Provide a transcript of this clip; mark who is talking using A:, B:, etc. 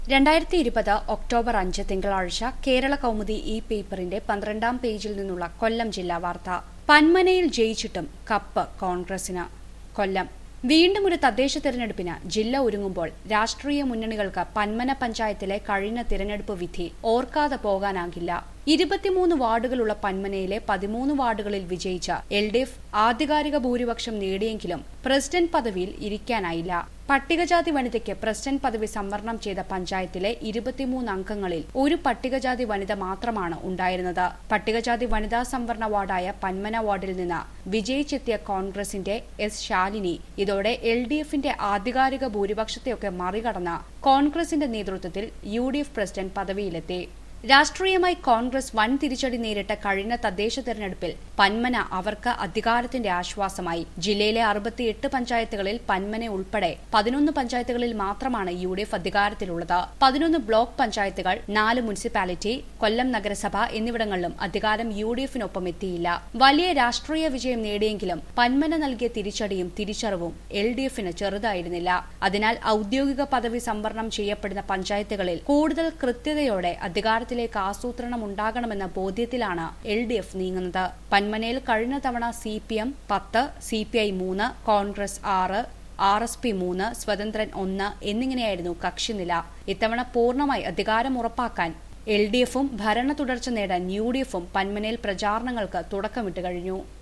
A: രണ്ടായിരത്തി ഇരുപത് ഒക്ടോബർ അഞ്ച് തിങ്കളാഴ്ച കേരള കൗമുദി ഇ പേപ്പറിന്റെ പന്ത്രണ്ടാം പേജിൽ നിന്നുള്ള കൊല്ലം ജില്ലാ വാർത്ത പന്മനയിൽ ജയിച്ചിട്ടും കപ്പ് കോൺഗ്രസിന് കൊല്ലം വീണ്ടും ഒരു തദ്ദേശ തിരഞ്ഞെടുപ്പിന് ജില്ല ഒരുങ്ങുമ്പോൾ രാഷ്ട്രീയ മുന്നണികൾക്ക് പന്മന പഞ്ചായത്തിലെ കഴിഞ്ഞ തിരഞ്ഞെടുപ്പ് വിധി ഓർക്കാതെ പോകാനാകില്ല ഇരുപത്തിമൂന്ന് വാർഡുകളുള്ള പന്മനയിലെ പതിമൂന്ന് വാർഡുകളിൽ വിജയിച്ച എൽ ഡി എഫ് ആധികാരിക ഭൂരിപക്ഷം നേടിയെങ്കിലും പ്രസിഡന്റ് പദവിയിൽ ഇരിക്കാനായില്ല പട്ടികജാതി വനിതയ്ക്ക് പ്രസിഡന്റ് പദവി സംവരണം ചെയ്ത പഞ്ചായത്തിലെ ഇരുപത്തിമൂന്ന് അംഗങ്ങളിൽ ഒരു പട്ടികജാതി വനിത മാത്രമാണ് ഉണ്ടായിരുന്നത് പട്ടികജാതി വനിതാ സംവരണ വാർഡായ പന്മന വാർഡിൽ നിന്ന് വിജയിച്ചെത്തിയ കോൺഗ്രസിന്റെ എസ് ശാലിനി ഇതോടെ എൽ ഡി എഫിന്റെ ആധികാരിക ഭൂരിപക്ഷത്തെയൊക്കെ മറികടന്ന് കോൺഗ്രസിന്റെ നേതൃത്വത്തിൽ യു ഡി എഫ് പ്രസിഡന്റ് പദവിയിലെത്തി രാഷ്ട്രീയമായി കോൺഗ്രസ് വൻ തിരിച്ചടി നേരിട്ട കഴിഞ്ഞ തദ്ദേശ തെരഞ്ഞെടുപ്പിൽ പന്മന അവർക്ക് അധികാരത്തിന്റെ ആശ്വാസമായി ജില്ലയിലെ അറുപത്തിയെട്ട് പഞ്ചായത്തുകളിൽ പന്മന ഉൾപ്പെടെ പതിനൊന്ന് പഞ്ചായത്തുകളിൽ മാത്രമാണ് യു ഡി എഫ് അധികാരത്തിലുള്ളത് പതിനൊന്ന് ബ്ലോക്ക് പഞ്ചായത്തുകൾ നാല് മുനിസിപ്പാലിറ്റി കൊല്ലം നഗരസഭ എന്നിവിടങ്ങളിലും അധികാരം യു ഡി എഫിനൊപ്പം എത്തിയില്ല വലിയ രാഷ്ട്രീയ വിജയം നേടിയെങ്കിലും പന്മന നൽകിയ തിരിച്ചടിയും തിരിച്ചറിവും എൽ ഡി എഫിന് ചെറുതായിരുന്നില്ല അതിനാൽ ഔദ്യോഗിക പദവി സംവരണം ചെയ്യപ്പെടുന്ന പഞ്ചായത്തുകളിൽ കൂടുതൽ കൃത്യതയോടെ അധികാരത്തിൽ ത്തിലേക്ക് ആസൂത്രണം ഉണ്ടാകണമെന്ന ബോധ്യത്തിലാണ് എൽ ഡി എഫ് നീങ്ങുന്നത് പന്മനയിൽ കഴിഞ്ഞ തവണ സി പി എം പത്ത് സി പി ഐ മൂന്ന് കോൺഗ്രസ് ആറ് ആർ എസ് പി മൂന്ന് സ്വതന്ത്രൻ ഒന്ന് എന്നിങ്ങനെയായിരുന്നു കക്ഷിനില ഇത്തവണ പൂർണ്ണമായി അധികാരം ഉറപ്പാക്കാൻ എൽ ഡി എഫും ഭരണ തുടർച്ച നേടാൻ യു ഡി എഫും പന്മനയിൽ പ്രചാരണങ്ങൾക്ക് തുടക്കമിട്ട് കഴിഞ്ഞു